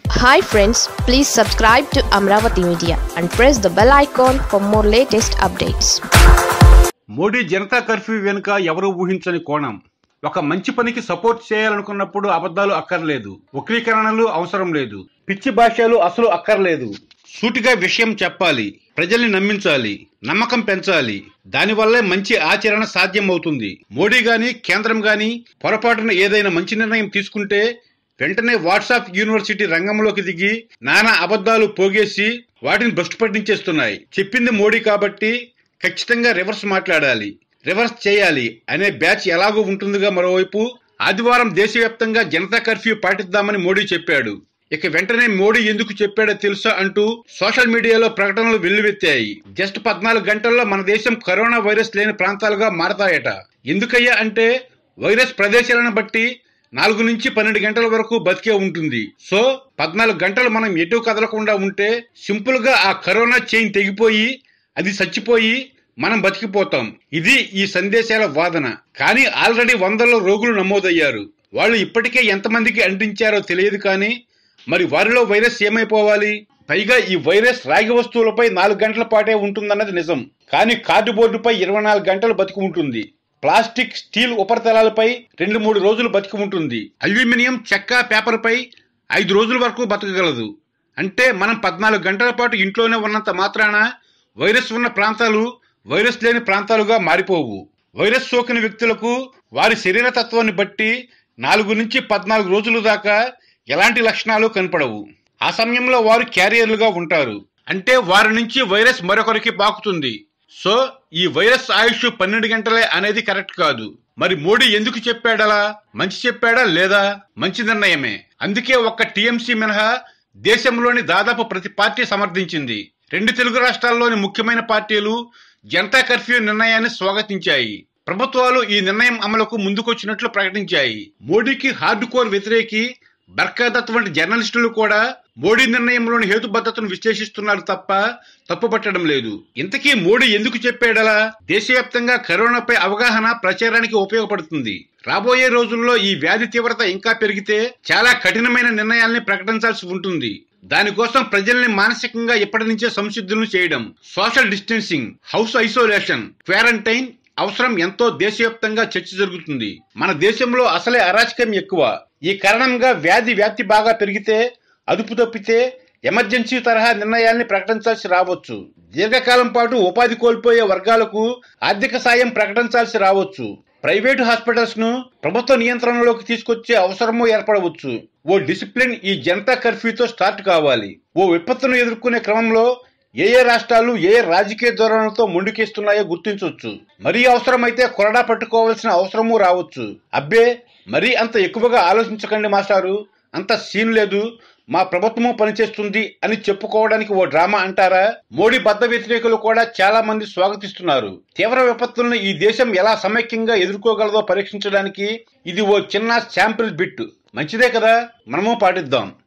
hi friends please subscribe to Amaravati media and press the bell icon for more latest updates Modi Janata curfew వెనుక ఎవరు ఊహించని కోణం ఒక మంచి పనికి సపోర్ట్ చేయాలనుకున్నప్పుడు అబద్ధాలు అక్కర్లేదు వక్రీకరణలు అవసరం లేదు పిచ్చి భాష్యాలు అసలు అక్కర్లేదు సూటిగా విషయం చెప్పాలి ప్రజల్ని నమ్మించాలి నమ్మకం పెంచాలి దానివల్లే మంచి ఆచరణ సాధ్యం అవుతుంది మోడీ గాని కేంద్రం గాని పొరపాటున ఏదైనా మంచి నిర్ణయం తీసుకుంటే వెంటనే వాట్సాప్ యూనివర్సిటీ రంగంలోకి దిగి నానా అబద్ధాలు పోగేసి వాటిని భ్రష్టు పట్టించేస్తున్నాయి చెప్పింది మోడీ కాబట్టి ఖచ్చితంగా రివర్స్ మాట్లాడాలి రివర్స్ చేయాలి అనే బ్యాచ్ ఎలాగో ఉంటుందిగా మరోవైపు ఆదివారం దేశవ్యాప్తంగా జనతా కర్ఫ్యూ పాటిద్దామని మోడీ చెప్పాడు ఇక వెంటనే మోడీ ఎందుకు చెప్పాడో తెలుసా అంటూ సోషల్ మీడియాలో ప్రకటనలు వెల్లువెత్తాయి జస్ట్ పద్నాలుగు గంటల్లో మన దేశం కరోనా వైరస్ లేని ప్రాంతాలుగా మారతాయట ఎందుకయ్యా అంటే వైరస్ ప్రదేశాలను బట్టి నాలుగు నుంచి పన్నెండు గంటల వరకు బతికే ఉంటుంది సో పద్నాలుగు గంటలు మనం ఎటు కదలకుండా ఉంటే సింపుల్ గా ఆ కరోనా చైన్ తెగిపోయి అది చచ్చిపోయి మనం బతికిపోతాం ఇది ఈ సందేశాల వాదన కానీ ఆల్రెడీ వందల రోగులు నమోదయ్యారు వాళ్ళు ఇప్పటికే ఎంతమందికి అంటించారో తెలియదు కానీ మరి వారిలో వైరస్ ఏమైపోవాలి పైగా ఈ వైరస్ రాగి వస్తువులపై నాలుగు గంటల పాటే ఉంటుందన్నది నిజం కానీ కార్డుబోర్డుపై ఇరవై నాలుగు గంటలు బతికి ఉంటుంది ప్లాస్టిక్ స్టీల్ ఉపరితలాలపై రెండు మూడు రోజులు బతికి ఉంటుంది అల్యూమినియం చెక్క పేపర్పై ఐదు రోజుల వరకు బతకగలదు అంటే మనం పద్నాలుగు గంటల పాటు ఇంట్లోనే ఉన్నంత మాత్రాన వైరస్ ఉన్న ప్రాంతాలు వైరస్ లేని ప్రాంతాలుగా మారిపోవు వైరస్ సోకిన వ్యక్తులకు వారి శరీర తత్వాన్ని బట్టి నాలుగు నుంచి పద్నాలుగు రోజుల దాకా ఎలాంటి లక్షణాలు కనపడవు ఆ సమయంలో వారు క్యారియర్లుగా ఉంటారు అంటే వారి నుంచి వైరస్ మరొకరికి పాకుతుంది సో ఈ వైరస్ ఆయుష్ పన్నెండు గంటలే అనేది కరెక్ట్ కాదు మరి మోడీ ఎందుకు చెప్పాడలా మంచి చెప్పాడా లేదా మంచి నిర్ణయమే అందుకే ఒక్క టీఎంసీ మినహా దేశంలోని దాదాపు ప్రతి పార్టీ సమర్థించింది రెండు తెలుగు రాష్ట్రాల్లోని ముఖ్యమైన పార్టీలు జనతా కర్ఫ్యూ నిర్ణయాన్ని స్వాగతించాయి ప్రభుత్వాలు ఈ నిర్ణయం అమలుకు ముందుకొచ్చినట్లు ప్రకటించాయి మోడీకి హార్డ్ కోర్ వ్యతిరేకి బర్కాదత్ వంటి జర్నలిస్టులు కూడా మోడీ నిర్ణయంలోని హేతుబద్ధతను విశ్లేషిస్తున్నారు తప్ప తప్పుపట్టడం లేదు ఇంతకీ మోడీ ఎందుకు చెప్పాడలా దేశవ్యాప్తంగా కరోనాపై అవగాహన ప్రచారానికి ఉపయోగపడుతుంది రాబోయే రోజుల్లో ఈ వ్యాధి తీవ్రత ఇంకా పెరిగితే చాలా కఠినమైన నిర్ణయాల్ని ప్రకటించాల్సి ఉంటుంది దానికోసం ప్రజల్ని మానసికంగా ఇప్పటి నుంచే సంసిద్ధులను చేయడం social distancing house isolation quarantine అవసరం ఎంతో దేశవ్యాప్తంగా చర్చ జరుగుతుంది మన దేశంలో అసలే అరాచకం ఎక్కువ ఈ కారణంగా వ్యాధి వ్యాప్తి బాగా పెరిగితే అదుపు తప్పితే ఎమర్జెన్సీ తరహా నిర్ణయాల్ని ప్రకటించాల్సి రావచ్చు దీర్ఘకాలం పాటు ఉపాధి కోల్పోయే వర్గాలకు ఆర్థిక సాయం ప్రకటించాల్సి రావచ్చు ప్రైవేటు హాస్పిటల్స్ ను ప్రభుత్వ నియంత్రణలోకి తీసుకొచ్చే అవసరము ఏర్పడవచ్చు ఓ డిసిప్లిన్ ఈ జనతా కర్ఫ్యూతో స్టార్ట్ కావాలి ఓ విపత్తును ఎదుర్కొనే క్రమంలో ఏ ఏ రాష్ట్రాలు ఏ ఏ రాజకీయ ధోరణులతో ముందుకేస్తున్నాయో గుర్తించవచ్చు మరీ అవసరమైతే కొరడా పట్టుకోవాల్సిన అవసరము రావచ్చు అబ్బే మరీ అంత ఎక్కువగా ఆలోచించకండి మాస్టారు అంత సీన్ లేదు మా ప్రభుత్వము పనిచేస్తుంది అని చెప్పుకోవడానికి ఓ డ్రామా అంటారా మోడీ బద్ద వ్యతిరేకులు కూడా చాలా మంది స్వాగతిస్తున్నారు తీవ్ర విపత్తులను ఈ దేశం ఎలా సమైక్యంగా ఎదుర్కోగలదో పరీక్షించడానికి ఇది ఓ చిన్న శాంపిల్ బిట్ మంచిదే కదా మనము పాటిద్దాం